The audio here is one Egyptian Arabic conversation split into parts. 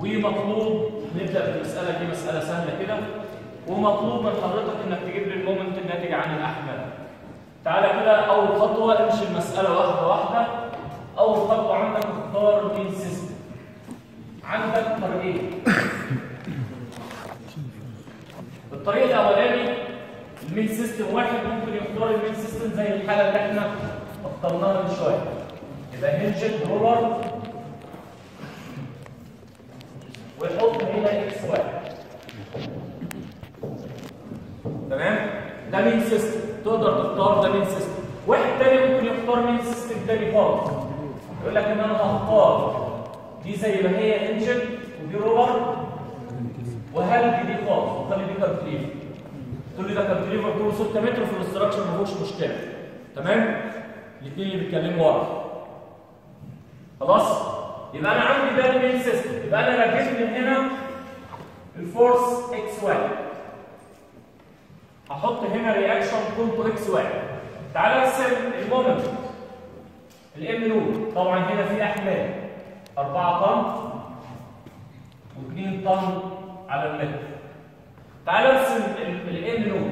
ومطلوب نبدا بالمساله دي مساله سهله كده ومطلوب من حضرتك انك تجيب لي المومنت الناتج عن الاحمال تعالى كده اول خطوه امشي المساله واحده واحده اول خطوه عندك اختار مين سيستم عندك طريقين الطريق الاولاني المين سيستم واحد ممكن يختار المين سيستم زي الحاله اللي احنا اخترناها من شويه يبقى هنجد رولر ويحط هنا اكس واحد تمام ده مين سيستم تقدر تختار ده مين سيستم واحد تاني ممكن يختار مين سيستم تاني خالص يقول لك ان انا هختار دي زي ما هي انجن ودي رولر وهلغي دي خالص وخلي دي كانتليفر تقول لي ده كانتليفر طوله 6 متر في الاستراكشر ما فيهوش مشكله تمام الاثنين اللي بيتكلموا ورا خلاص يبقى انا عندي ده المين سيستم يبقى انا ركزت من هنا الفورس اكس واحد هحط هنا رياكشن كونتو اكس واحد تعال ارسم المومنت الام نود طبعا هنا في احمال 4 طن و2 طن على المتر تعال ارسم الام نود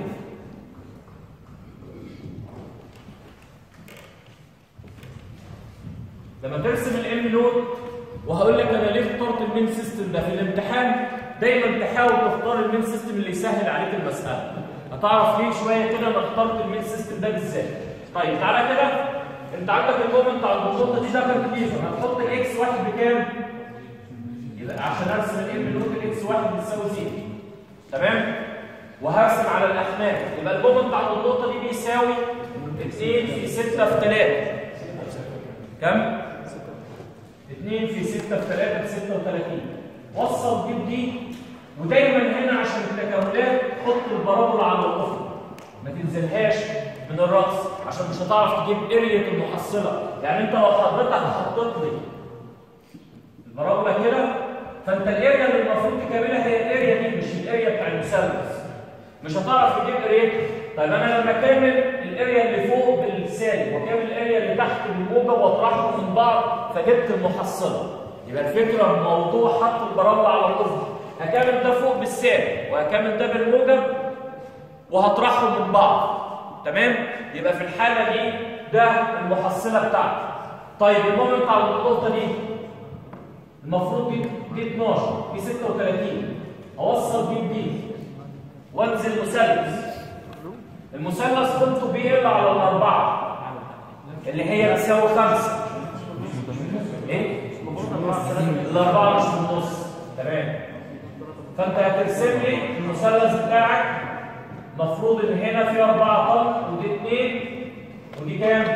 لما ترسم الام نود وهقول لك انا ليه اخترت المين سيستم ده في الامتحان دايما تحاول تختار المين سيستم اللي يسهل عليك المساله هتعرف ليه شويه كده انا اخترت المين سيستم ده بالذات طيب تعالى كده انت عندك المومنت على الخطوط دي ده كام كيلو هتحط الاكس واحد بكام يبقى عشان ارسم الام نود الاكس واحد بتساوي زيرو تمام وهرسم على الاحمال يبقى المومنت على النقطه دي بيساوي 2 في 6 في 3 كم 2 في 6 في 3 ب 36 وصل دي بدي ودايما هنا عشان التكاملات حط البرامل على الافق ما تنزلهاش من الراس عشان مش هتعرف تجيب اريا المحصله يعني انت لو حضرتك حطيت لي البرامله كده فانت الاريا اللي المفروض تكاملها هي الاريا دي مش الاريا بتاع المثلث مش هتعرف تجيب اريتها طيب انا لما اكمل الاريا اللي فوق بالسالب واكمل الاريا اللي تحت بالموجب واطرحهم من بعض فجبت المحصله يبقى الفكره موضوع حط البرامل على الافق هكمل ده فوق بالسالب وهكمل ده بالموجب وهطرحهم من بعض تمام يبقى في الحاله دي ده المحصله بتاعتي طيب المومنت على النقطه دي المفروض دي دي 12 دي 36 اوصل دي بدي وانزل مثلث المثلث قيمته بيقل على الاربعه اللي هي بتساوي خمسه ايه؟ الاربعه مش في النص تمام فانت هترسم لي المثلث بتاعك مفروض ان هنا في 4 طن ودي 2 ودي كام؟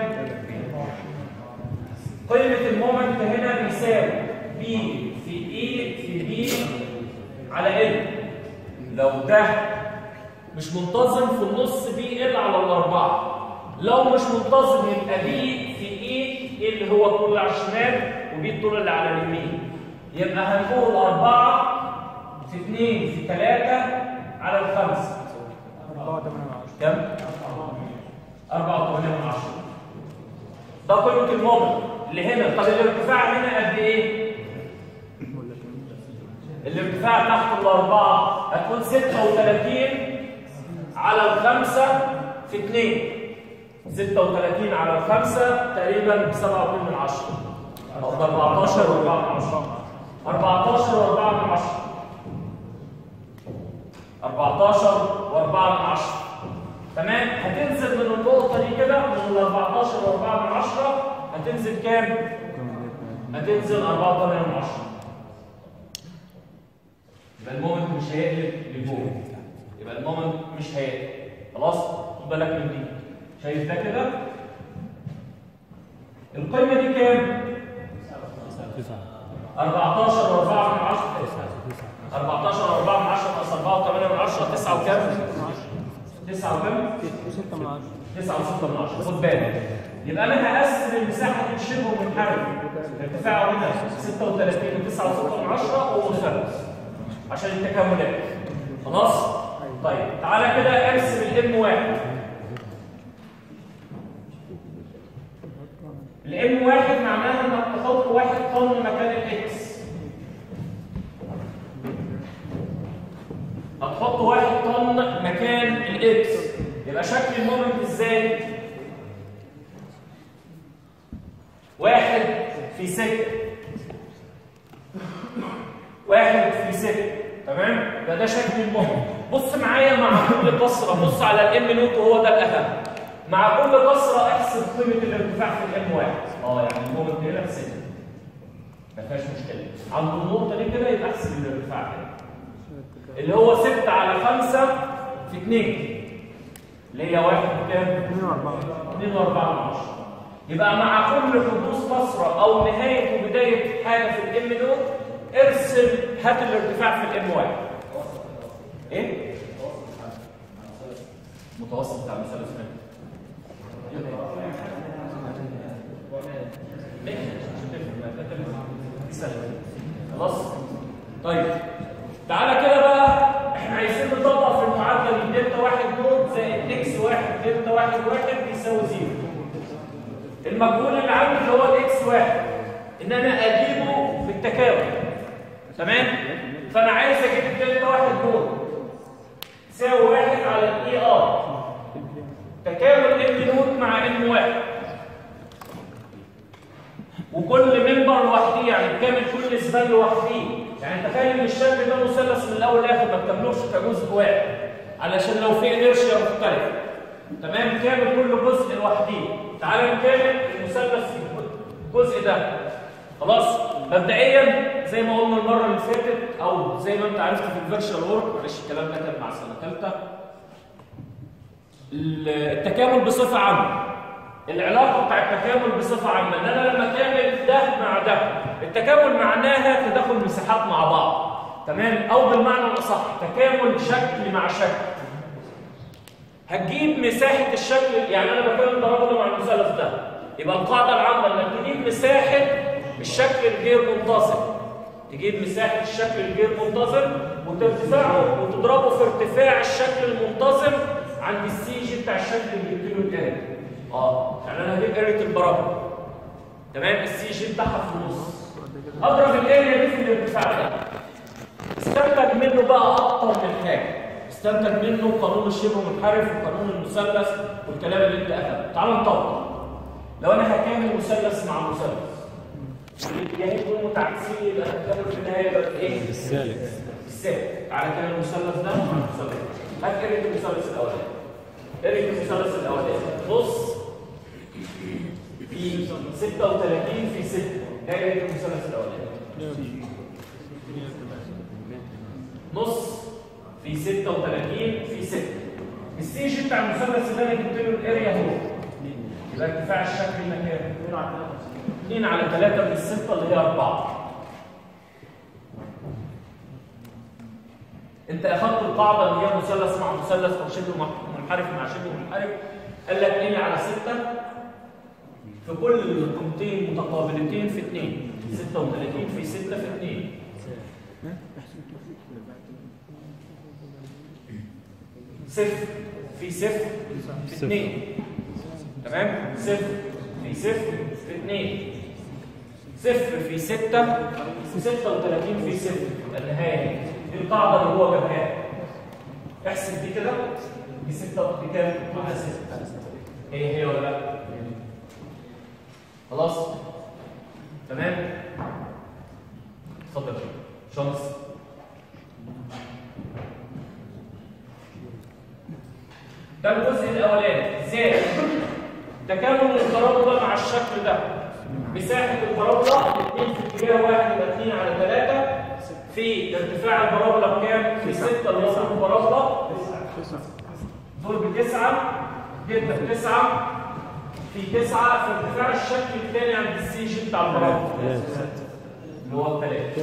قيمه المومنت هنا بيساوي بي في اي في بي على ال لو ده مش منتظم في النص بي ال على الاربعه لو مش منتظم يبقى بي في اي اللي هو الطول اللي على الشمال وبي الطول اللي على اليمين يبقى هنقول 4 في 2 في 3 على الخمسه 4 8 كم؟ 4 8 من 10 ده قيمه المومنت اللي هنا طب الارتفاع هنا قد ايه؟ الارتفاع تحت الاربعه هتكون 36 على الخمسه في 2 36 على الخمسه تقريبا 7 من 10 او 14 و4 من 10 14 و4 من 10 14 و4 من 10 تمام هتنزل من النقطه دي كده من ال 14 و4 من 10 هتنزل كام؟ هتنزل 4 من 10 يبقى المومنت مش هيقلب لفوق يبقى المومنت مش هيقلب خلاص خد بالك من دي شايف ده كده القيمه دي كام 14 و4 من 10 14 و4 من 10 ناقص 4 و8 من 10 9 وكام 9 وكام 6 من 10 9 و6 من 10 خد بالك يبقى انا هقسم المساحه دي شبه منحرف ارتفاعه هنا 36 و9 و6 من 10 ومثلث عشان التكاملات خلاص طيب تعالى كده ارسم الام واحد الام واحد معناها انك تحط واحد طن مكان الاكس الاكس يبقى شكل المومنت ازاي واحد في ستة واحد في ستة تمام يبقى ده شكل المومنت بص معايا مع كل كسره بص على الام نوت وهو ده الاهم مع كل كسره احسب قيمه الارتفاع في الام واحد اه يعني المومنت هنا بستة ما فيهاش مشكله عند النقطه دي كده يبقى احسب الارتفاع كده اللي هو 6 على 5 في 2 اللي هي 1 بكام؟ 2 و4 2 و4 من 10 يبقى مع كل حدوث كسره او نهايه وبدايه حاجه في الام نوت ارسم هات الارتفاع في الام واحد ايه؟ متوسط بتاع المثلث فين؟ ماشي عشان تفهم ما تفهم. دي سهلة. خلاص طيب تعالى كده بقى احنا عايزين نطبق في المعادله دي دلتا واحد نوت زائد اكس واحد دلتا واحد واحد بيساوي زيرو المجهول اللي عندي اللي هو الاكس واحد ان انا اجيبه بالتكامل تمام فانا عايز اجيب دلتا واحد نوت تساوي واحد على الاي ار تكامل ام نوت مع ام واحد وكل منبر لوحده يعني بكامل كل زبال لوحده يعني تخيل ان الشكل ده مثلث من الاول لاخر ما تكملوش كجزء واحد علشان لو في انيرشيا مختلفه تمام كامل كل جزء لوحده تعال نكمل المثلث في الجزء ده خلاص مبدئيا زي ما قلنا المره اللي فاتت او زي ما انت عرفت في الفيرشوال وورك معلش الكلام ده كان مع سنه ثالثه التكامل بصفه عامه العلاقه بتاع التكامل بصفه عامه ان انا لما اكامل ده مع ده التكامل معناها تداخل مساحات مع بعض تمام او بالمعنى الاصح تكامل شكل مع شكل هتجيب مساحه الشكل يعني انا بكامل ضربه مع المثلث ده يبقى القاعده العامه انك تجيب مساحه الشكل الغير منتظم تجيب مساحه الشكل الغير منتظم وترتفعه وتضربه في ارتفاع الشكل المنتظم عند السي جي بتاع الشكل اللي جبت له الاريا اه يعني انا هجيب اريا البرامج تمام السي جي بتاعها في النص اضرب الاريا دي في الارتفاع ده استنتج منه بقى اكتر من حاجه استنتج منه قانون الشبه منحرف وقانون المثلث والكلام اللي انت اخذته تعالوا نطبق لو انا هكامل مثلث مع مثلث الاتجاهين دول متعكسين يبقى التكامل في النهايه يبقى ايه؟ السالب السالب تعالى كده المثلث ده مع المثلث ده هات اريد المثلث الاولاني اريد المثلث الاولاني بص في 36 في 6 ده اريد المثلث الاولاني نص في 36 في 6 السي جي بتاع المثلث اللي انا جبت له الاريا اهو يبقى ارتفاع الشكل هنا كام؟ 2 على 3 من الستة اللي هي 4 انت اخذت القاعده اللي هي مثلث مع مثلث او شبه منحرف مع شبه منحرف قال لك ان على 6 في كل قيمتين متقابلتين في 2 36 في 6 في 2 صفر في صفر في اثنين تمام صفر في صفر في اثنين صفر في ستة في ستة وثلاثين في صفر النهاية دي القاعدة اللي هو جابها احسب دي كده دي ستة بكام؟ كلها ستة هي هي ولا لا؟ خلاص؟ تمام؟ اتفضل شمس ده الجزء الاولاني زائد تكامل الترابط مع الشكل ده مساحه البرابولا الاثنين في اتجاه واحد يبقى 2 على 3 في ارتفاع البرابولا بكام؟ في 6 اللي هو البرابولا دول بتسعه جدا بتسعه في 9 في ارتفاع الشكل الثاني عند السي جي بتاع البرابولا اللي هو الثلاثه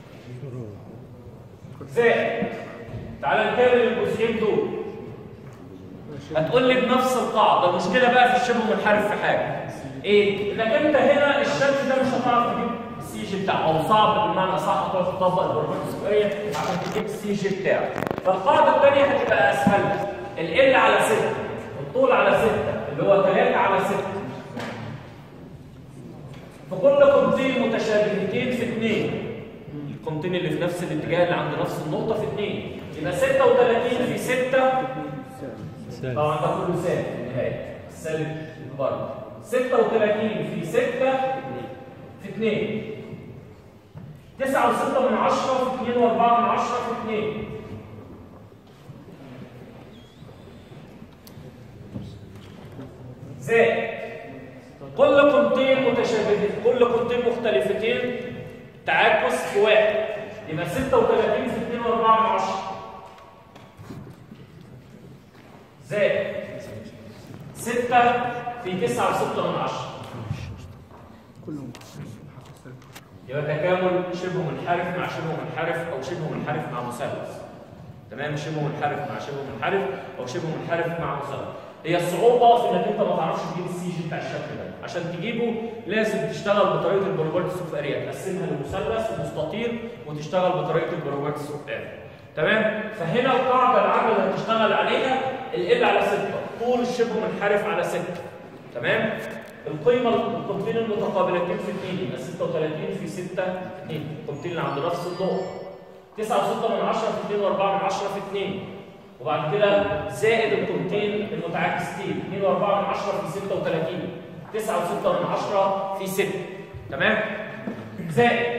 زائد تعالى نكمل الجزئين دول هتقول لي بنفس القاعده المشكله بقى في الشبه منحرف في حاجه ايه انك انت هنا الشكل ده مش هتعرف تجيب السي جي بتاعه او صعب بمعنى صح هتعرف تطبق البرمجه السكريه عشان تجيب السي جي بتاعه فالقاعده الثانيه هتبقى اسهل ال على 6 الطول على 6 اللي هو 3 على 6 فكل قيمتين متشابهتين في 2 القيمتين اللي في نفس الاتجاه اللي عند نفس النقطه في 2 يبقى 36 في 6 سالب طبعا ده كله سالب في النهايه السالب برضه 36 في 6 في 2 9 و6 من 10 في 2 و4 من 10 في 2 زائد كل قيمتين متشابهتين كل قيمتين مختلفتين تعاكس في واحد يبقى 36 في 2 و4 من 10 زائد 6 في 9 و6 من 10 كلهم يبقى تكامل شبه منحرف مع شبه منحرف او شبه منحرف مع مثلث تمام شبه منحرف مع شبه منحرف او شبه منحرف مع مثلث هي الصعوبه في انك انت ما تعرفش تجيب السي جي بتاع الشكل ده عشان تجيبه لازم تشتغل بطريقه البروبرتس اوف اريا تقسمها لمثلث ومستطيل وتشتغل بطريقه البروبرتس اوف اريا تمام فهنا القاعده العامه اللي هتشتغل عليها ال على 6 طول الشبه منحرف على 6 تمام القيمه القيمتين المتقابلتين في 2 يبقى 36 في 6 2 القيمتين اللي عند نفس النقطه 9 و6 من 10 في 2 و4 من 10 في 2 وبعد كده زائد القيمتين المتعاكستين 2 و4 من 10 في 36 9 و6 من 10 في 6 تمام زائد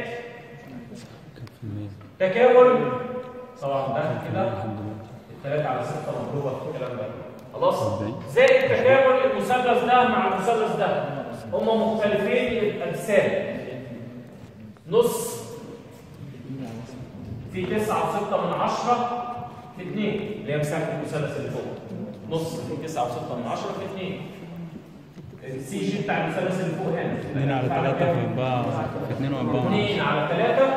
تكامل طبعا ده كده الثلاثة على 6 مضروبة في الكلام ده خلاص زائد تكامل المثلث ده مع المثلث ده هما مختلفين الأجسام نص في 9 و6 من 10 في 2 اللي هي مساحة المثلث اللي فوق نص في 9 و6 من 10 في 2 السي جي بتاع المثلث اللي فوق هنا 2 على 3 في 4 في 2 و4 2 على 3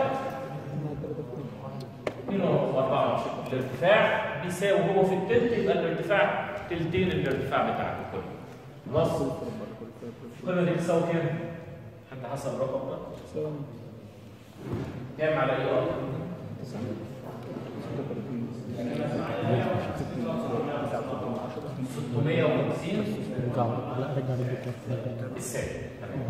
2 و4 الارتفاع بيساوي هو في التلت يبقى الارتفاع تلتين الارتفاع بتاعك كله خلاص القيمه دي بتساوي كام؟ حد حسب الرقم ده كام على ايه ار؟ 650 رجع لا رجع للدكتور السالب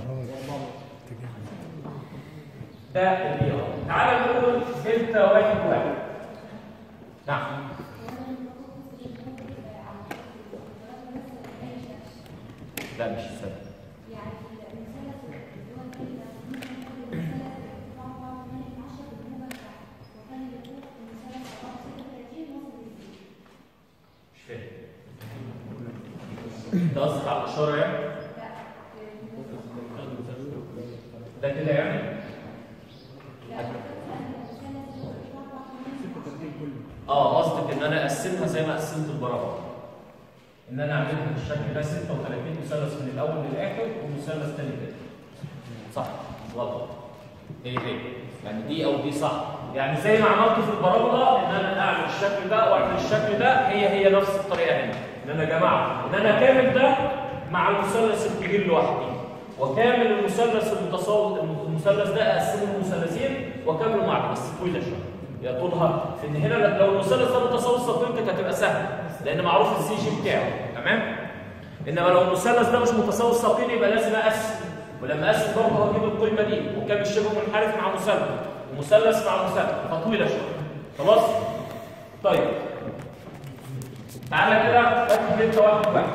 ده البي ار تعال نقول دلتا واحد واحد نعم لا مش السالب مش فاهم انت قصدك على الاشاره يعني؟ ده كده يعني؟ اه قصدك ان انا اقسمها زي ما قسمت البرامج ان انا اعملها بالشكل ده 36 مثلث من الاول للاخر ومثلث تاني كده صح غلط ايه ايه يعني دي او دي صح يعني زي ما عملت في البرامجه ان انا اعمل الشكل ده واعمل الشكل ده هي هي نفس الطريقه هنا ان انا جماعه ان انا كامل ده مع المثلث الكبير لوحدي وكامل المثلث المتصاوي المثلث ده اقسمه لمثلثين وكامله مع بس طويله شويه يا طولها في ان هنا لو المثلث ده متساوي الساقين كانت هتبقى سهله لان معروف السي جي بتاعه تمام انما لو المثلث ده مش متساوي الساقين يبقى لازم اقسم ولما اقسم برضه هجيب القيمه دي وكام الشبه منحرف مع مثلث ومثلث مع مثلث فطويله شويه خلاص طيب تعالى كده اكتب دلتا واحد واحد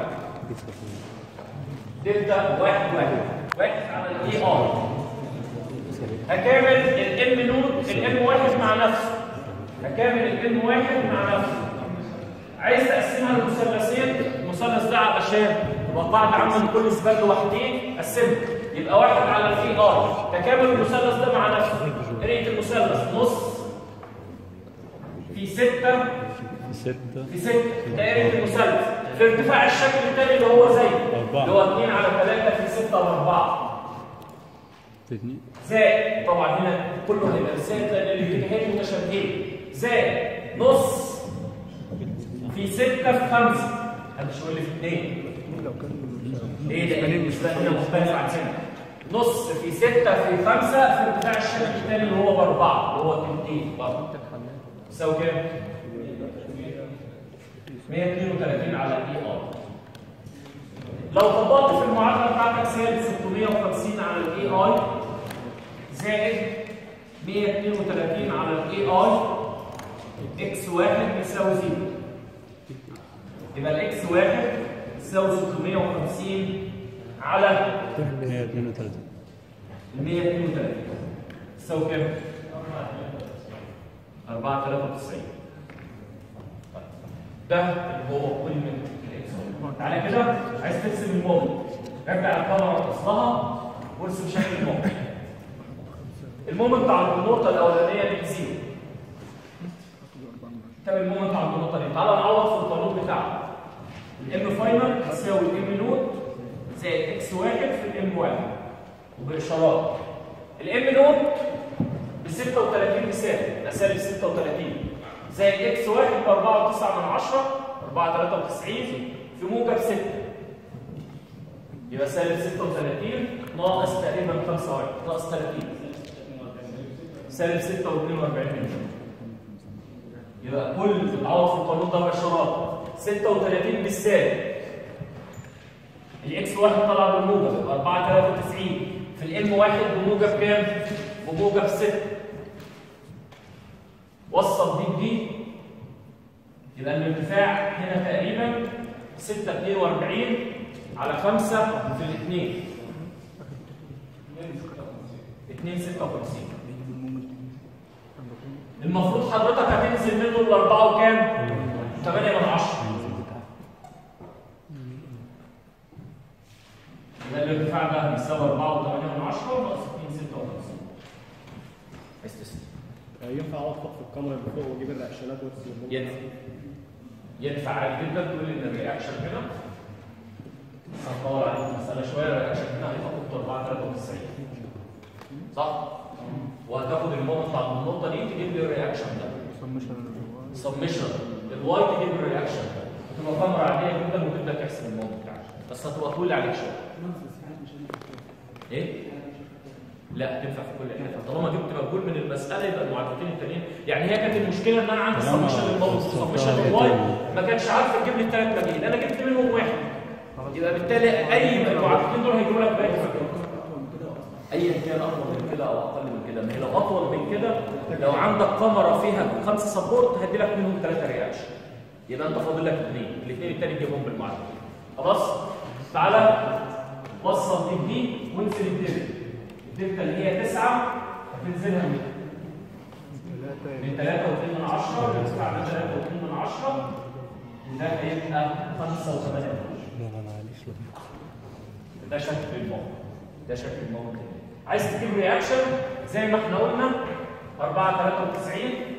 دلتا واحد واحد واحد على الاي ار هكامل الام نود الام واحد مع نفسه هكامل الام واحد مع نفسه عايز تقسمها لمثلثين المثلث ده علشان يبقى قاعده عامه ان كل سبان لوحدين قسمها يبقى واحد على الاي ار تكامل المثلث ده مع نفسه قريت المثلث نص في ستة ستة في ستة دائرة المثلث في ارتفاع الشكل الثاني اللي هو زي أربعة. اللي هو 2 على 3 في 6 و4 في اتنين زائد طبعا هنا كله هيبقى زائد لان الاتجاهين متشابهين زائد نص في 6 في 5 محدش يقول لي في 2 ليه لان مش هنا مختلف عن هنا نص في 6 في 5 في ارتفاع الشكل الثاني اللي هو باربعه اللي هو تلتين برضه يساوي كام؟ 132 على الاي ار لو طبقت في المعادله بتاعتك سالب 650 على الاي اي زائد 132 على الاي اي اكس واحد بيساوي زيرو يبقى الاكس واحد تساوي 650 على 132 ال 132 تساوي كام؟ 493 ده اللي هو كل من الاكس تعالى كده عايز ترسم المومنت رجع الكاميرا لاصلها وارسم شكل المومنت المومنت عند النقطه الاولانيه دي بزيرو كام المومنت عند النقطه دي تعالى نعوض في القانون بتاعنا الام فاينل تساوي الام نوت زائد اكس واحد في الام واحد وباشارات الام نوت ب 36 بسالب يبقى سالب 36 زائد اكس واحد ب 4.9 من 10 493 في موجب 6 يبقى سالب 36 ناقص تقريبا 5 واحد ناقص 30 سالب 6 و42 يبقى كل العوض في القانون ده باشارات 36 بالسالب الاكس واحد طلع بالموجب 493 في الام واحد بموجب كام؟ بموجب 6 وصل دي بدي يبقى الارتفاع هنا تقريبا 642 على 5 في الاثنين 256 المفروض حضرتك هتنزل منه الاربعه وكام؟ 8 من 10 يبقى الارتفاع ده بيساوي 4 و8 من 10 ناقص 256 عايز تسلم ينفع اوقف في الكاميرا اللي فوق واجيب الرياكشنات وارسم الموجة؟ ينفع ينفع عادي جدا تقول ان الرياكشن هنا هنطول عليك المساله شويه الرياكشن هنا هيبقى قطر 493 صح؟ وهتاخد المومنت عند النقطه دي تجيب لي الرياكشن ده سمشن الواي تجيب لي الرياكشن ده هتبقى كاميرا عاديه جدا وتبدا تحسب المومنت بتاعك بس هتبقى طويل عليك شويه ايه؟ لا تنفع في كل حته طالما جبت مجهول من المساله يبقى المعادلتين التانيين يعني هي كانت المشكله ان انا عندي طالما سمشن المومنت وصلتها سمشن الواي لقيتها. ما كانش عارفه تجيب لي الثلاث مجاهيل انا جبت منهم واحد يبقى بالتالي اي المعادلتين دول هيجيبوا لك باقي المجاهيل ايا كان اطول من كده او اقل من كده ما هي لو اطول من كده لو عندك كاميرا فيها خمسه سبورت هدي لك منهم ثلاثه رياكشن يبقى انت فاضل لك اثنين الاثنين التاني تجيبهم بالمعادله خلاص تعالى وصل دي بدي وانزل الدلتا الدلتا اللي هي 9 هتنزلها من من 3 و2 من 10 ارتفاع من 3 و2 من 10 وده هيبقى 5 و8 لا لا معلش ده شكل المومنت ده شكل المومنت عايز تجيب رياكشن زي ما احنا قلنا 4 93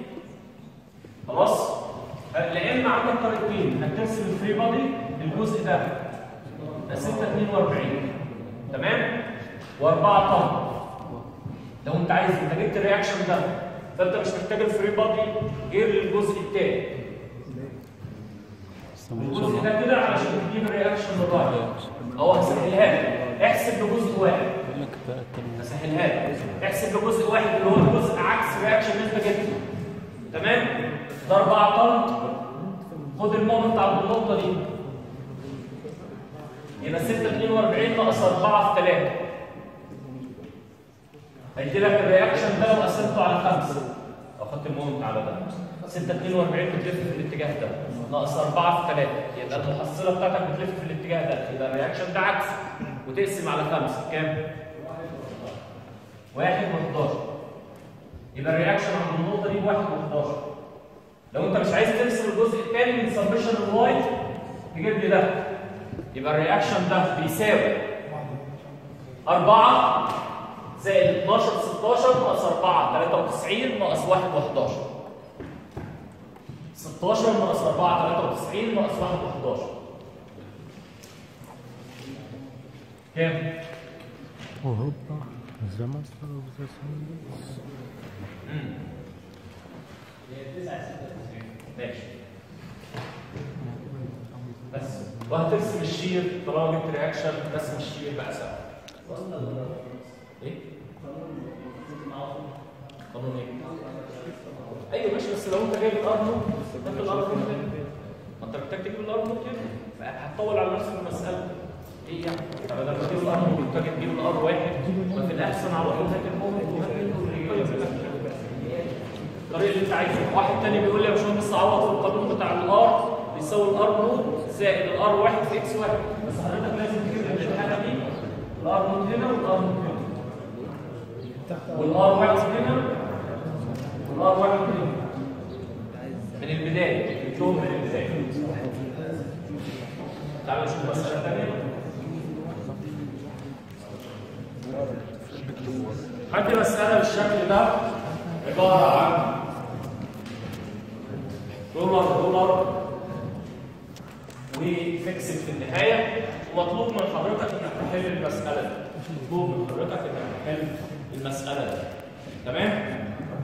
خلاص لا اما عندك طريقتين انك ترسم الفري بادي الجزء ده ده 6 42 تمام و4 طن لو انت عايز انت جبت الرياكشن ده فانت مش محتاج الفري بادي غير للجزء الثاني الجزء ده كده علشان تجيب الرياكشن الرابع او هسهلها لك احسب لجزء واحد بقول لك بقى التاني هسهلها لك احسب لجزء واحد اللي هو الجزء عكس رياكشن اللي انت جبته تمام ده 4 طن خد المومنت عند النقطه دي يبقى 6 42 ناقص 4 في 3 هيدي لك الرياكشن ده لو قسمته على 5 لو خدت المومنت على ده 6 42 بتلف في الاتجاه ده ناقص 4 في 3 يبقى المحصله بتاعتك بتلف في الاتجاه ده يبقى الرياكشن ده عكس وتقسم على 5 كام؟ 1 و11 يبقى الرياكشن عند النقطه دي 1 و11 لو انت مش عايز ترسم الجزء الثاني من سمشن الواي تجيب لي ده يبقى الرياكشن ده بيساوي 4 زائد 12 16 ناقص 4 93 ناقص 1 و11 16 ناقص 4 93 ناقص 1 و11 كام؟ اوروبا الزمن ماشي بس وهترسم الشير طالما جبت رياكشن رسم الشير بقى سهل ايه؟ قانون ايه؟ ايوه ماشي بس لو انت جايب الارنولد انت الارنولد ما انت محتاج تجيب الارنولد هنا هتطول على نفسك المساله ايه يعني؟ طب بدل ما تجيب الارنولد محتاج تجيب الار واحد وفي الاحسن على طول هات المومنت وهات الطريقه اللي انت عايزها واحد تاني بيقول لي يا باشمهندس عوض في القانون بتاع الار بيساوي الار نوت زائد الار واحد في اكس واحد بس حضرتك لازم تكتب الحاجه دي الار نوت هنا والار نوت هنا والار واحد هنا والار واحد هنا من البدايه جبتهم من البدايه تعالوا نشوف مساله ثانيه عندي مساله بالشكل ده عباره عن دولار دولار وفيكسد في النهايه ومطلوب من حضرتك انك تحل المساله دي مطلوب من حضرتك انك تحل المساله دي تمام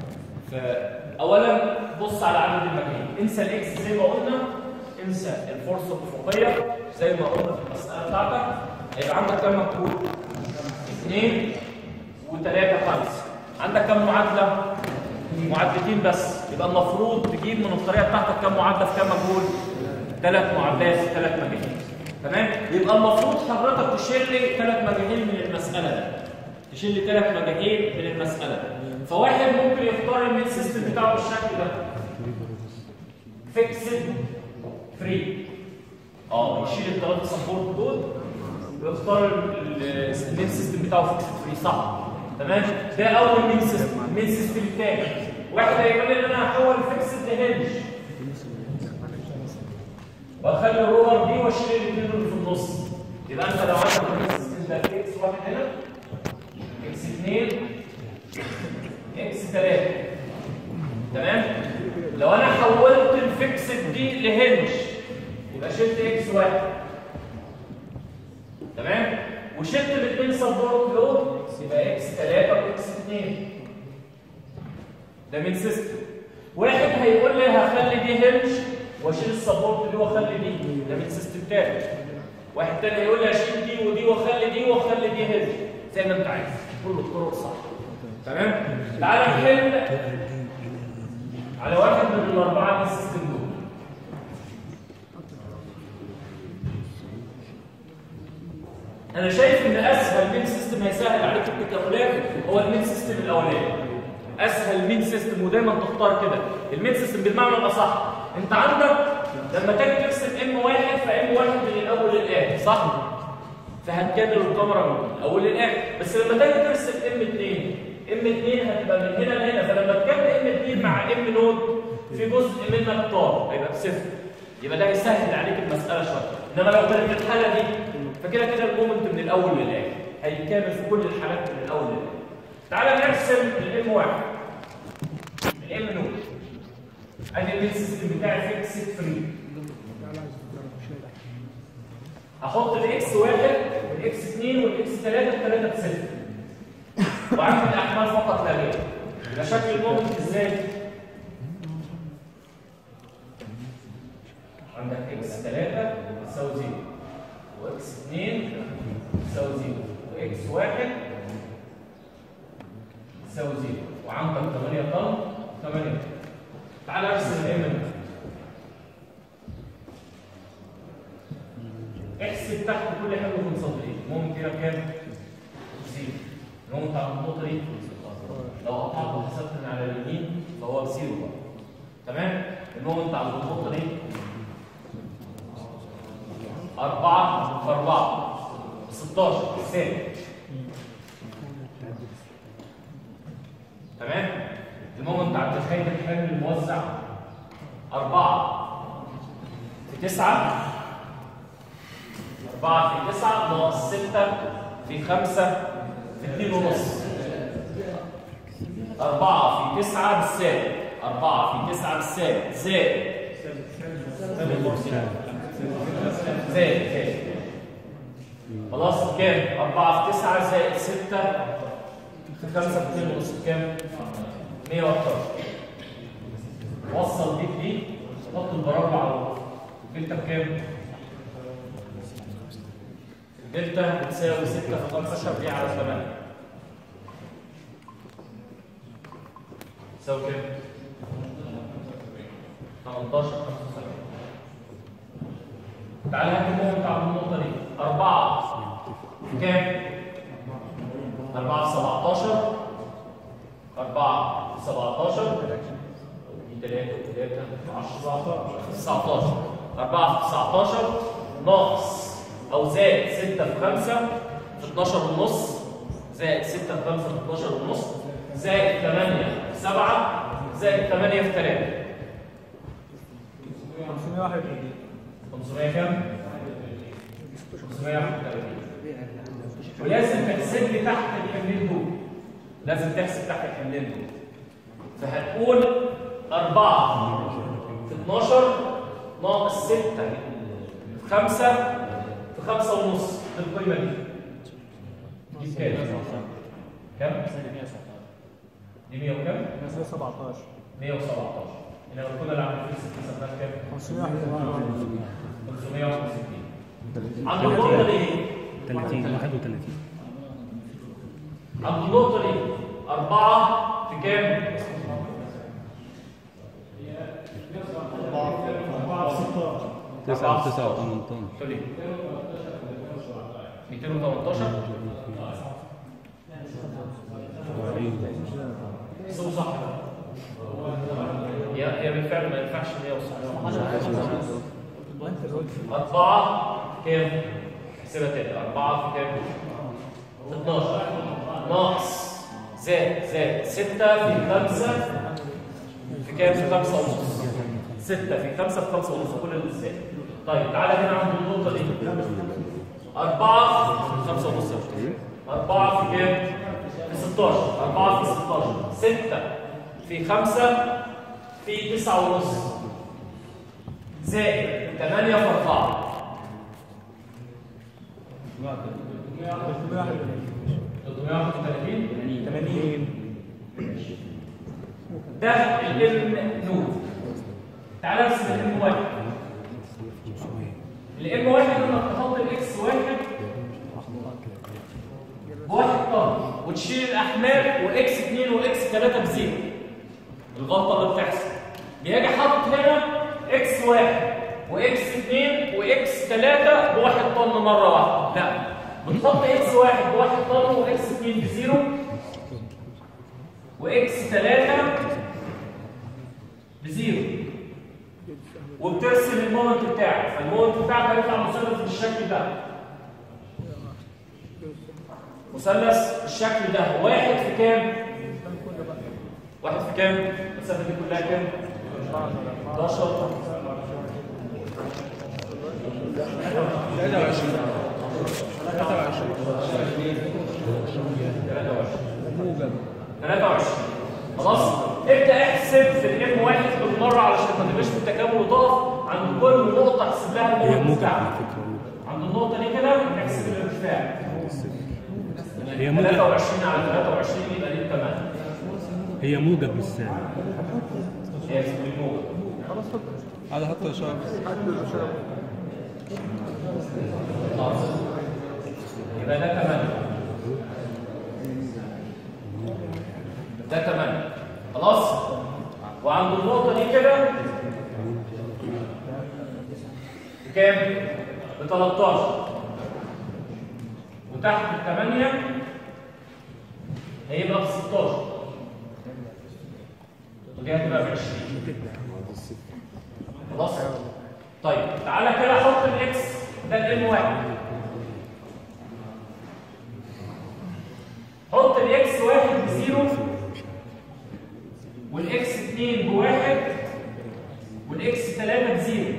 فاولا بص على عدد المجاهيل انسى الاكس زي ما قلنا انسى الفرصه الافقيه زي ما قلنا في المساله بتاعتك هيبقى عندك كام مجهول؟ اثنين وثلاثه خمسه عندك كام معادله؟ معادلتين بس يبقى المفروض تجيب من الطريقه بتاعتك كام معادله في كام مجهول؟ ثلاث معادلات في ثلاث مجاهيل تمام؟ يبقى المفروض حضرتك تشيل لي ثلاث مجاهيل من المساله دي تشيل لي ثلاث مجاهيل من المساله دي فواحد ممكن يختار المين سيستم بتاعه بالشكل ده فيكسد فري اه يشيل الثلاثه سبورت دول ويختار ال- ال- المين سيستم بتاعه فيكسد فري صح تمام ده اول مين سيستم المين سيستم الثاني واحد هيقول لي ان انا هحول فيكسد لهنج واخلي الرولر دي واشيل الاثنين اللي في النص يبقى انت لو عندك المين سيستم ده اكس واحد هنا اكس اثنين اكس 3 تمام لو انا حولت الفيكسد دي لهنج يبقى شلت اكس واحد تمام وشلت الاثنين سبورت لود يبقى اكس 3 واكس 2 ده من سيستم واحد هيقول لي هخلي دي هنج واشيل السبورت دي واخلي دي ده من سيستم تاني واحد تاني هيقول لي اشيل دي ودي واخلي دي واخلي دي هنج زي ما انت عايز كل الطرق صح تمام تعال نحل على واحد من الاربعه من السيستم دول انا شايف ان اسهل مين سيستم هيسهل عليك التكاملات هو المين سيستم الاولاني اسهل مين سيستم ودايما تختار كده المين سيستم بالمعنى الاصح انت عندك لما تيجي ترسم ام واحد فام واحد من الاول للاخر صح فهتكمل الكاميرا من الاول للاخر بس لما تيجي ترسم ام 2 ام 2 هتبقى من هنا لهنا فلما تكمل ام 2 مع ام نود في جزء منك طار هيبقى بصفر يبقى ده يسهل عليك المساله شويه انما لو كانت الحاله دي فكده كده المومنت من الاول للاخر هيكمل في كل الحالات من الاول للاخر تعالى نرسم الام واحد الام نود ادي المين سيستم بتاعي فيكسد فري هحط الاكس واحد والاكس اثنين والاكس ثلاثه الثلاثه بصفر وعندي الاحمال فقط لا غير يبقى شكل المومنت ازاي؟ عندك اكس 3 يساوي 0 واكس 2 يساوي 0 واكس 1 يساوي 0 وعندك 8 طن 8 تعال ارسم الام احسب تحت كل حاجه من صدري ممكن كده كام؟ 0 المهم بتاع النقطه دي لو قطعت وحسبت من على اليمين فهو بزيرو بقى تمام؟ المهم بتاع النقطه دي أربعة في أربعة 16 ثاني تمام المومنت بتاع التخيل الحمل الموزع أربعة في تسعة أربعة في تسعة ناقص ستة في خمسة في اتنين ونص أربعة في تسعة بالسالب أربعة في تسعة بالسالب زائد زائد زائد خلاص كام؟ أربعة في تسعة زائد ستة في خمسة في اتنين ونص كام؟ 111 وصل دي بدي حط المربع على الوسط الدلتا بكام؟ الدلتا بتساوي 6 في 15 دي على 8 تساوي كام؟ 18 75 تعالى هات المهم بتاع النقطة دي 4 كام؟ 4 في 17 4 في 17 دي 3 و3 10 19 4 في 19 ناقص او زائد 6 في 5 في 12 ونص زائد 6 في 5 في 12 ونص زائد 8 في 7 زائد 8 في 3 500 كام؟ 531 ولازم تحسب لي تحت الحملين دول لازم تحسب تحت الحملين دول فهنقول 4 في 12 ناقص 6 في 5 في 5 ونص دي القيمه دي دي كام؟ كام؟ دي 100 وكام؟ 17 117 هنا الكود اللي عامل فيه 6 حسبناها كام؟ 561 عند النقطة دي ايه؟ 30 31 عند النقطة دي أربعة في كام؟ 9 9 18 تقول ايه؟ 218 سو صح هي هي بالفعل ما ينفعش ان هي وصح أربعة كام؟ احسبها تاني أربعة في كام؟ 12 ناقص زائد زائد 6 في 5 في كام؟ في 5 ونص 6 في 5 في 5 ونص كل اللي زائد طيب تعالى هنا عند النقطة دي 4 في 5 ونص يا أستاذ. 4 في كام؟ في 16 4 في 16 6 في 5 في 9 ونص زائد 8 في 4 331 ده الام نود تعالى نرسم الام واحد الام واحد لما تحط الاكس واحد بواحد طن وتشيل الاحمال واكس 2 واكس 3 بزيرو الغلطه اللي بتحصل بيجي حاطط هنا اكس واحد واكس 2 واكس 3 بواحد طن مره واحده لا بتحط اكس واحد بواحد طن واكس 2 بزيرو واكس 3 بزيرو وبترسم المومنت بتاعك فالمومنت بتاعك هيطلع مثلث بالشكل ده مثلث بالشكل ده واحد في كام؟ واحد في كام؟ المسافه دي كلها كام؟ 11 23 خلاص ابدا احسب في الام واحد بالمره علشان ما تبقاش في التكامل وتقف عند كل نقطه احسب لها هي المومنت موجب على بتاعها فكرة عند النقطه دي كده نحسب الارتفاع هي موجب 23 على 23 يبقى دي 8 هي موجب مش سالب هي الموجب هذا حتى اشاره خلاص يبقى ده 8 ده 8 خلاص وعند النقطة دي كده بكام؟ ب 13 وتحت ال 8 هيبقى ب 16 ودي هتبقى ب 20 خلاص؟ طيب تعالى كده احط الاكس ده الام واحد حط الاكس واحد بزيرو والاكس اتنين بواحد والاكس تلاته بزيرو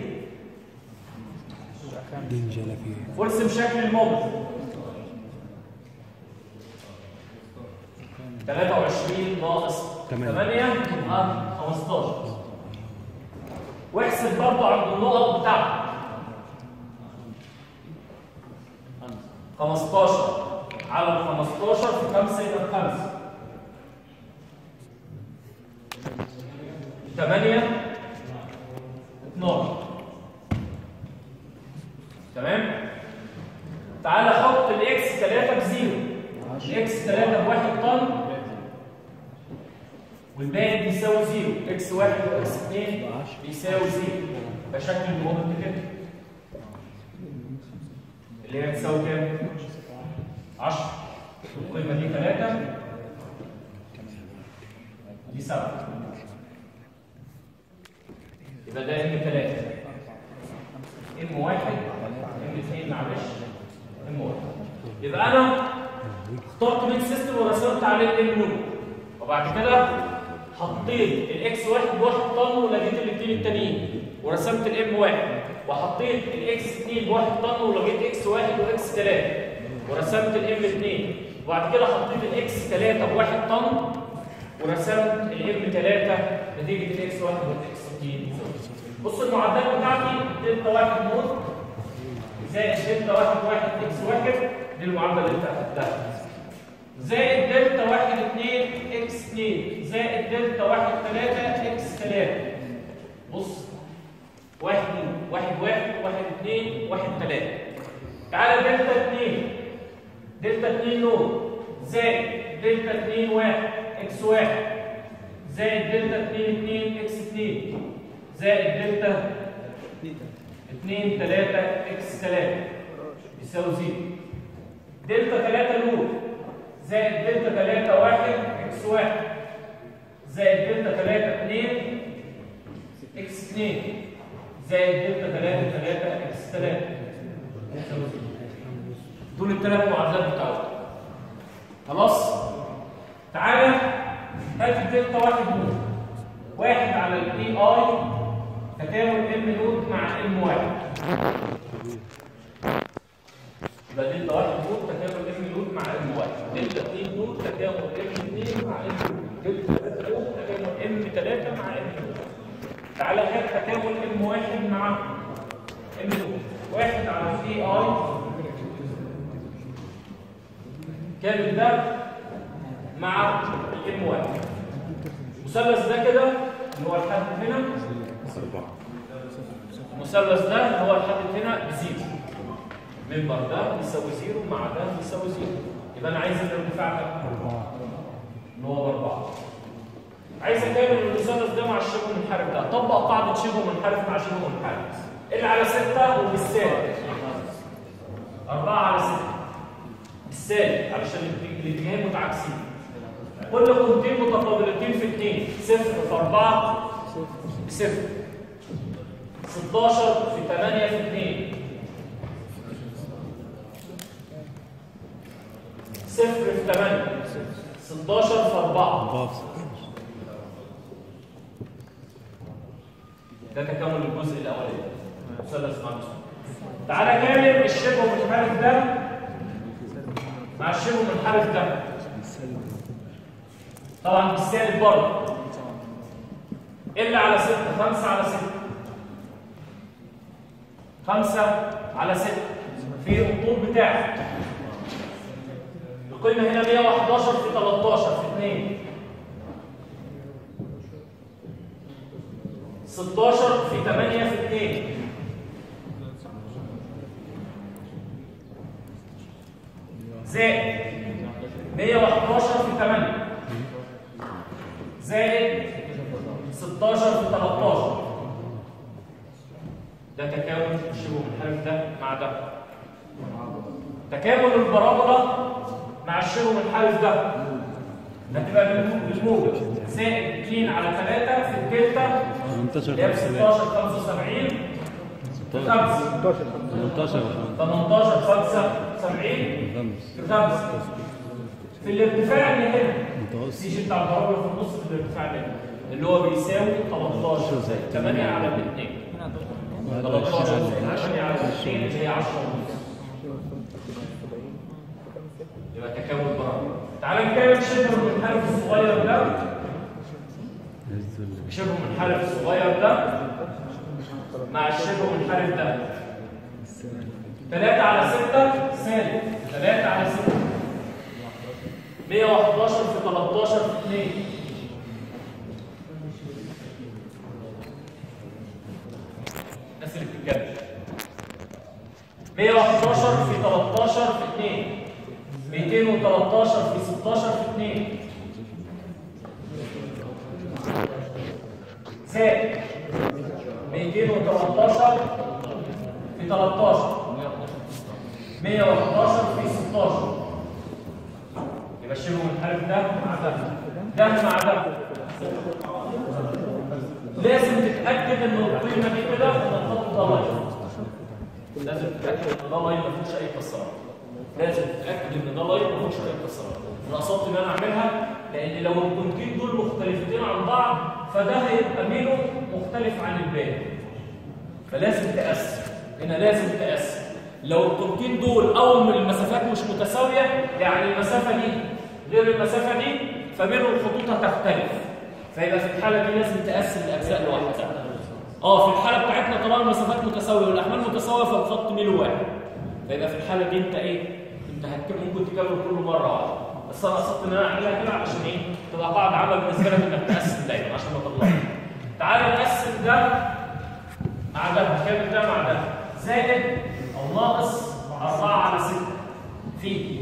دنجلة فيه وارسم شكل الموجب 23 ناقص تمانية. 8 يبقى 15 واحسب برضه عند النقط بتاعتك 15 على ال 15 في 5 يبقى 5 8 12 تمام تعالى حط الاكس 3 بزيرو الاكس 3 بواحد طن والباقي بيساوي زيرو اكس 1 واكس 2 بيساوي زيرو ده شكل المومنت كده اللي هي بتساوي كام؟ 10 القيمه دي 3 دي 7 يبقى ده ام 3 ام واحد ام اثنين معلش ام واحد يبقى انا اخترت مين سيستم ورسمت عليه الام نود وبعد كده حطيت الاكس واحد بواحد طن ولقيت الاثنين التانيين ورسمت الام واحد وحطيت الاكس 2 بواحد طن ولقيت اكس واحد واكس 3 ورسمت الام 2 وبعد كده حطيت الاكس 3 بواحد طن ورسمت الام 3 نتيجه الاكس واحد والاكس 2 بص المعدات بتاعتي دلتا واحد نود زائد دلتا واحد واحد اكس واحد دي المعادله اللي انت اخدتها زائد دلتا واحد اتنين اكس اتنين زائد دلتا واحد تلاتة اكس تلاتة بص واحد اتنين واحد واحد واحد اتنين واحد تلاتة تعالى دلتا اتنين دلتا اتنين نور زائد دلتا اتنين واحد اكس واحد زائد دلتا اتنين اتنين اكس اتنين زائد دلتا اتنين تلاتة اكس تلاتة يساوي زيرو دلتا تلاتة نور زائد دلتا 3 1 اكس 1 زائد دلتا 3 2 اكس 2 زائد دلتا 3 3 اكس 3 دول الثلاث معادلات بتاعتهم خلاص تعالى هات الدلتا 1 نود واحد على الاي اي تكامل ام نود مع ام 1 يبقى دلتا واحد نود تكامل ام نود مع ام واحد دلتا اثنين نود تكامل ام اثنين مع ام نود دلتا ثلاثة نود تكامل ام ثلاثة مع ام نود تعالى هات تكامل ام واحد مع ام نود واحد على في اي كامل ده مع الام واحد المثلث ده كده اللي هو الحد هنا المثلث ده اللي هو الحد هنا بزيرو منبر ده يساوي زيرو مع ده يساوي زيرو يبقى انا عايز الارتفاع ده اللي هو باربعه عايز اكمل المثلث ده مع الشبه المنحرف ده طبق قاعده شبه منحرف مع شبه منحرف اللي على سته وبالسالب أربعة على ستة بالسالب علشان الاتجاهين متعاكسين كل قيمتين متقابلتين في اثنين صفر في أربعة بصفر 16 في 8 في 2 صفر في 8 16 في 4 ده تكامل الجزء الاولاني مثلث مانوس تعالى كامل الشبه المنحرف ده مع الشبه المنحرف ده طبعا بالسالب برضه الا على 6 5 على 6 5 على 6 في الطول بتاعه القيمة هنا 111 في 13 في 2 16 في 8 في 2 زائد 111 في 8 زائد 16 في 13 ده تكامل شبه منحرف ده مع ده تكامل البرابولا مع الشبه منحرف ده هتبقى بالموجب زائد 2 على 3 في الدلتا 18 اللي هي 16 75 في 5 18 18 75 خمس في 5 في الارتفاع اللي هنا متوسط السي تبع البرابولا في النص في الارتفاع اللي هنا اللي هو بيساوي 13 زائد 8 على 2 13 زائد 8 على 2 اللي هي 10 ونص يبقى تكامل برابولا تعال نكمل شبه المنحرف الصغير ده شبه المنحرف الصغير ده مع الشبه المنحرف ده 3 على 6 سالب 3 على 6 111 في 13 في 2 الناس اللي بتتكلم 111 في 13 في 2 213 في 16 في 2 زائد 213 في 13 111 في 16 يبقى الشبه منحرف ده مع ده ده مع ده لازم تتاكد ان القيمه دي كده ان الخط ده لايف لازم تتاكد ان ده لاين ما فيهوش اي كسرات لازم تتاكد ان ده لاين ما فيهوش اي كسرات انا قصدت ان انا اعملها لان لو الكونتين دول مختلفتين عن بعض فده هيبقى مينو مختلف عن الباقي فلازم تقسم هنا لازم تقسم لو الطرقين دول اول من المسافات مش متساويه يعني المسافه دي غير المسافه دي فبينهم الخطوط هتختلف فيبقى في الحاله دي لازم تقسم الاجزاء لوحدها اه في الحاله بتاعتنا طبعا المسافات متساويه والاحمال متساويه فالخط ميل واحد فيبقى في الحاله دي انت ايه انت هتكمل ممكن تكمل كله مره واحده بس انا قصدت ان انا اعملها كده علشان ايه تبقى قاعده عامه بالنسبه لك انك تقسم دايما عشان ما تطلعش تعالى نقسم ده مع ده كام ده مع ده زائد او ناقص 4 على 6 في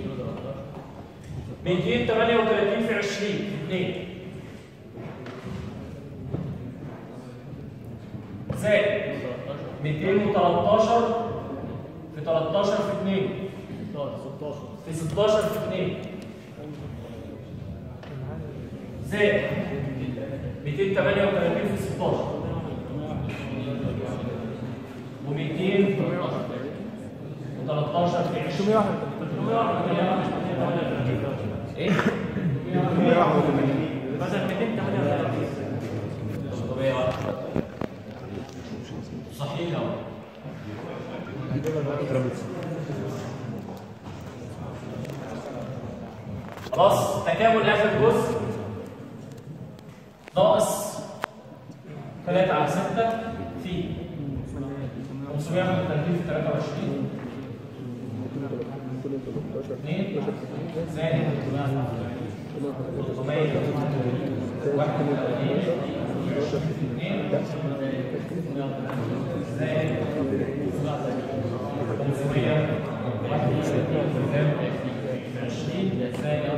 238 في 20 في 2 زائد 213 في 13 في 2 في 16 في 2 زائد 238 في 16 و200 و13 في 20 ايه؟ بدل 238 طبيعي واحد صحيح اهو خلاص تكامل اخر جزء ناقص 3 على 6 في 531 في 23 2 زائد 331 زائد 521 زائد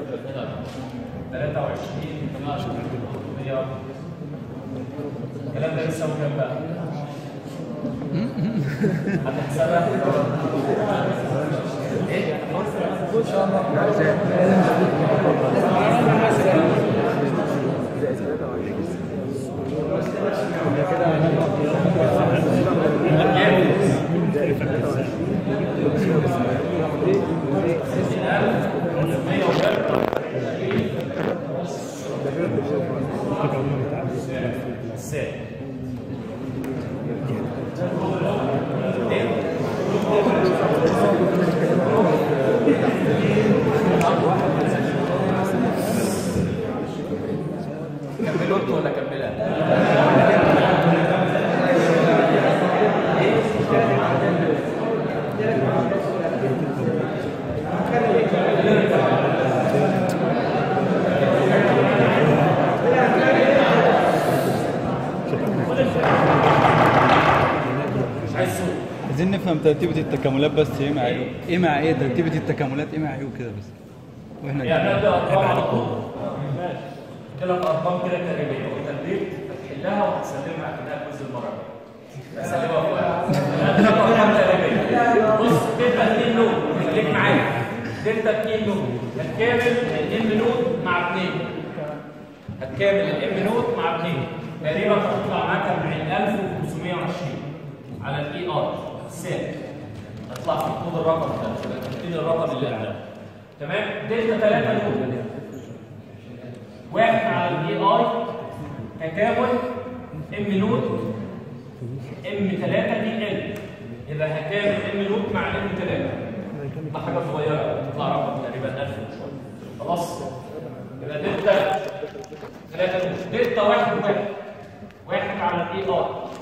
23 مليار الكلام ده بيساوي كام بقى؟ هتحسبها؟ ايه؟ كملوا انتوا ولا كملها؟ مش عايز صوت عايزين نفهم ترتيبة التكاملات بس ايه مع ايه ايه مع ايه ترتيبة التكاملات ايه مع ايه وكده بس واحنا يعني نبدا ارقام على طول ثلاث ارقام كده تقريبا وتدريب هتحلها وهتسلمها كده كويز المره دي هسلمها في ورقه ثلاث ارقام تقريبا بص تبقى 2 نود خليك معايا دلتا 2 نود هتكامل الام نود مع 2 هتكامل الام نود مع 2 تقريبا هتطلع معاك 40520 على الاي ار ثابت هتطلع في كود الرقم ده يبقى تكتب الرقم اللي قبله تمام دلتا 3 نود واحد على الاي اي تكامل ام نود ام 3 دي ال يبقى هكامل ام نود مع ام 3 ده حاجه صغيره تطلع رقم تقريبا 1000 وشويه خلاص يبقى دلتا 3 نود دلتا 1 1 واحد على الاي اي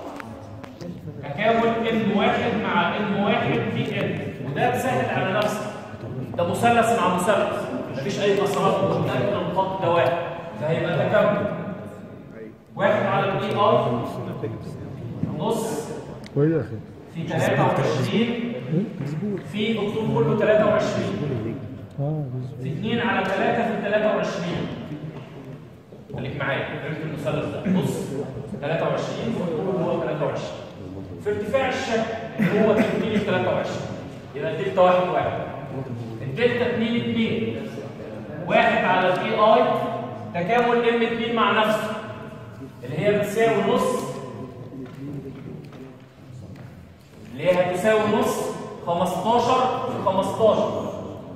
تكامل ام 1 مع ام 1 دي ال وده بسهل على نفسك ده مثلث مع مثلث مفيش اي مسارات متاكد ان الخط ده واحد فهيبقى تكامل واحد على الاي اي نص كويس يا اخي في 23 في الطول كله 23 اه في 2 على 3 في 23 خليك معايا عرفت المثلث ده بص 23 والطول هو 23 في ارتفاع الشكل اللي هو 2 23 يبقى الدلتا 1 1 الدلتا 2 2 واحد على الاي اي تكامل ام 2 مع نفسه اللي هي بتساوي نص اللي اللي هي هتساوي نص 15 في 15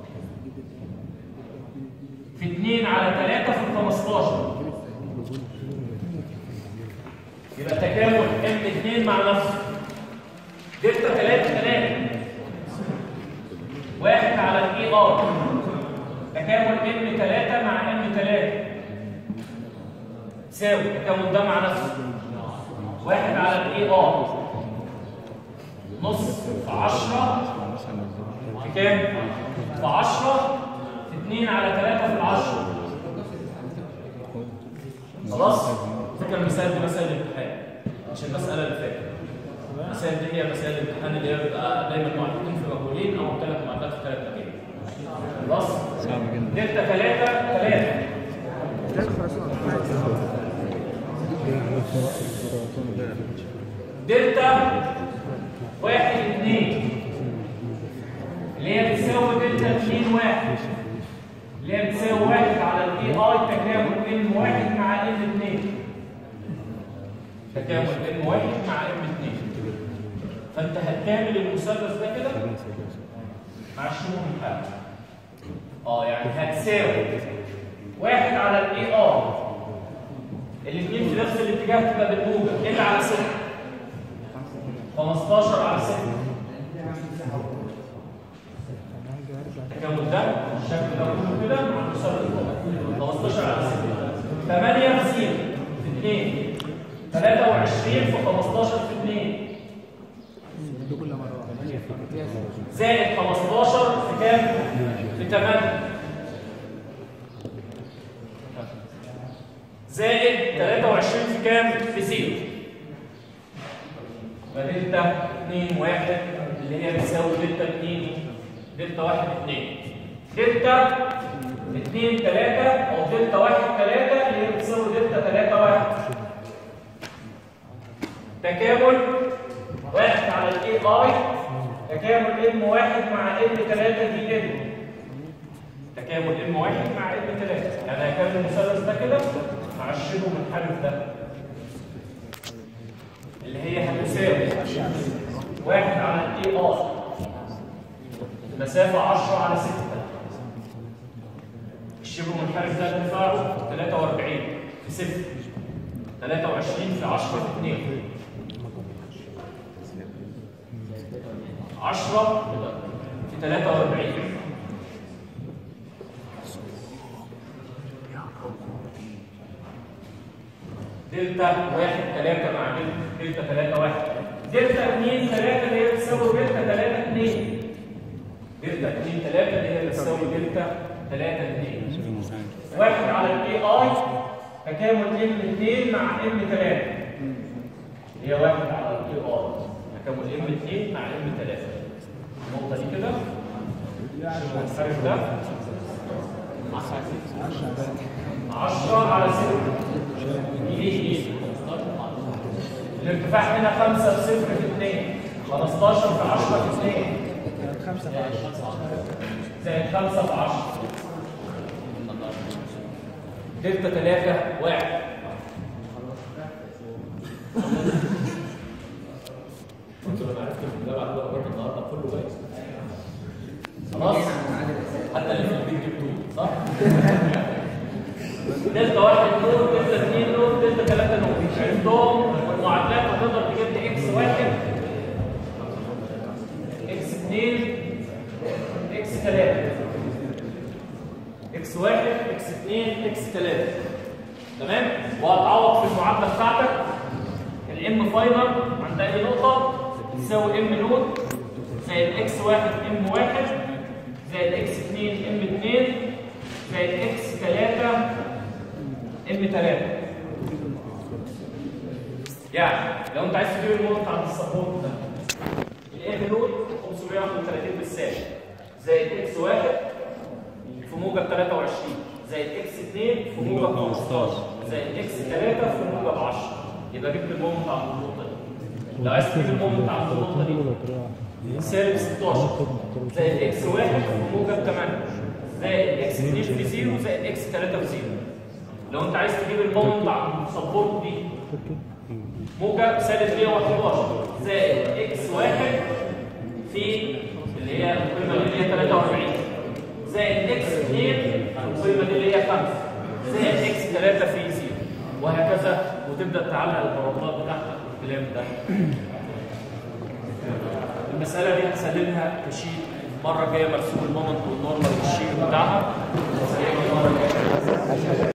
في 2 على 3 في 15 يبقى تكامل ام 2 مع نفسه دلتا 3 3 واحد على الاي ار تكامل ام 3 مع ام 3 تساوي التكامل ده مع نفسه واحد على الاي ار نص في 10 في كام؟ في 10 في 2 على 3 في العشرة خلاص؟ فكر المسائل دي مسائل الامتحان مش المسألة اللي فاتت المسائل دي هي مسائل الامتحان اللي هي بيبقى دايما معادلتين في مجهولين او ثلاث معادلات في ثلاث مجال خلاص؟ صعب جدا دلتا 3 3 دلتا واحد اثنين اللي هي بتساوي دلتا اثنين واحد اللي هي بتساوي واحد على الاي اي تكامل ام واحد مع ام اثنين تكامل ام واحد مع ام اثنين فانت هتكامل المثلث ده كده مع الشمول بتاعك اه يعني هتساوي واحد على الاي ار الاثنين في نفس الاتجاه تبقى بالموجب الا على 6 15 على 6 التكامل ده الشكل ده كله كده مع المثلث ده 15 على 6 8 في 0 في 2 23 في 15 في 2 زائد 15 في كام؟ في 8 زائد 23 في كام؟ في 0 فدلتا 2 1 اللي هي بتساوي دلتا 2 دلتا 1 2 دلتا 2 3 او دلتا 1 3 اللي هي بتساوي دلتا 3 1 تكامل 1 على الاي اي تكامل ام 1 مع ام 3 دي ام تكامل ام 1 مع ام 3 يعني هكمل المثلث ده كده مع الشبه منحرف ده اللي هي هتساوي واحد على الاي ار مسافة 10 على 6 الشبه منحرف ده ارتفاعه 43 في 6 23 في 10 في 2 10 في 43 دلتا 1 3 مع دلتا 3 1 دلتا 2 3 اللي هي بتساوي دلتا 3 2 دلتا 2 3 اللي هي بتساوي دلتا 3 2 واحد على الاي اي تكامل ام 2 مع ام 3 اللي هي واحد على الاي اي تكامل ام 2 مع ام 3 النقطه دي كده المنحرف ده 10 على 6 يجي الارتفاع هنا 5 في 0 في 2 15 في 10 في 2 5 في 10 زائد 5 في 10 دلتا 3 1 انتوا لما عرفتوا ان ده بعد درجات النهارده كله كويس خلاص حتى اللي في البيت جبتوه صح؟ دلتا 1 نور دلتا 2 نور دلتا 3 نور عندهم والمعادلات هتقدر تجيب لي اكس 1 اكس 2 اكس 3 اكس 1 اكس 2 اكس 3 تمام وهتعوض في المعادله بتاعتك الام فاينل عند اي نقطه تساوي ام نود زائد اكس 1 ام 1 زائد اكس 2 ام 2 زائد اكس 3 ام 3 يعني لو انت عايز تجيب الموت عند السبورت ده الام نود 531 بالسالب زائد اكس 1 في موجب 23 زائد اكس 2 في موجب 15 زائد اكس 3 في موجب 10 يبقى جبت المومنت عند النقطه دي لو عايز تجيب المومنت عند النقطه دي سالب 16 زائد اكس 1 في موجب 8 زائد اكس 2 في 0 زائد اكس 3 في 0 لو انت عايز تجيب المومنت عند السبورت دي موجب سالب 111 زائد اكس 1 في اللي هي القيمه اللي هي 43 زائد اكس 2 القيمه دي اللي هي 5 زائد اكس 3 في 0 وهكذا وتبدا تعلق البرامات بتاعتك والكلام ده المساله دي هنسلمها كشيت المره الجايه مرسوم المومنت والنورمال والشير بتاعها هنسلمها المره الجايه